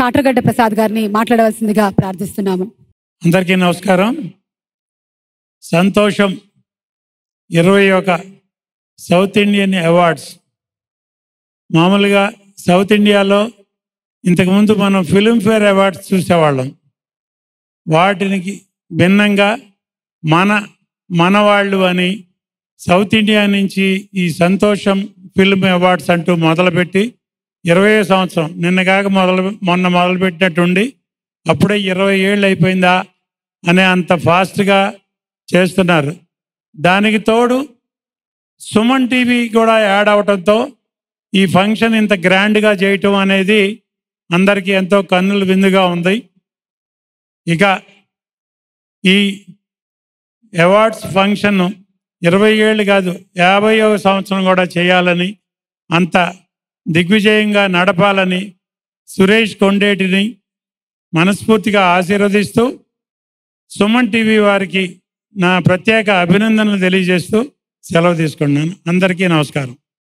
చాట్రగడ్డ ప్రసాద్ గారిని మాట్లాడవలసిందిగా ప్రార్థిస్తున్నాము అందరికీ నమస్కారం సంతోషం ఇరవై ఒక సౌత్ ఇండియన్ అవార్డ్స్ మామూలుగా సౌత్ ఇండియాలో ఇంతకుముందు మనం ఫిలింఫేర్ అవార్డ్స్ చూసేవాళ్ళం వాటికి భిన్నంగా మన మనవాళ్ళు అని సౌత్ ఇండియా నుంచి ఈ సంతోషం ఫిల్మ్ అవార్డ్స్ అంటూ మొదలుపెట్టి ఇరవై సంవత్సరం నిన్న కాక మొదలు మొన్న మొదలుపెట్టినట్టుండి అప్పుడే ఇరవై ఏళ్ళు అయిపోయిందా అనే అంత ఫాస్ట్గా చేస్తున్నారు దానికి తోడు సుమన్ టీవీ కూడా యాడ్ అవటంతో ఈ ఫంక్షన్ ఇంత గ్రాండ్గా చేయటం అనేది అందరికీ ఎంతో కన్నుల విందుగా ఉంది ఇక ఈ అవార్డ్స్ ఫంక్షన్ ఇరవై ఏళ్ళు కాదు యాభై సంవత్సరం కూడా చేయాలని అంత దిగ్విజయంగా నడపాలని సురేష్ కొండేటిని మనస్ఫూర్తిగా ఆశీర్వదిస్తూ సుమన్ టీవీ వారికి నా ప్రత్యేక అభినందనలు తెలియజేస్తూ సెలవు తీసుకున్నాను అందరికీ నమస్కారం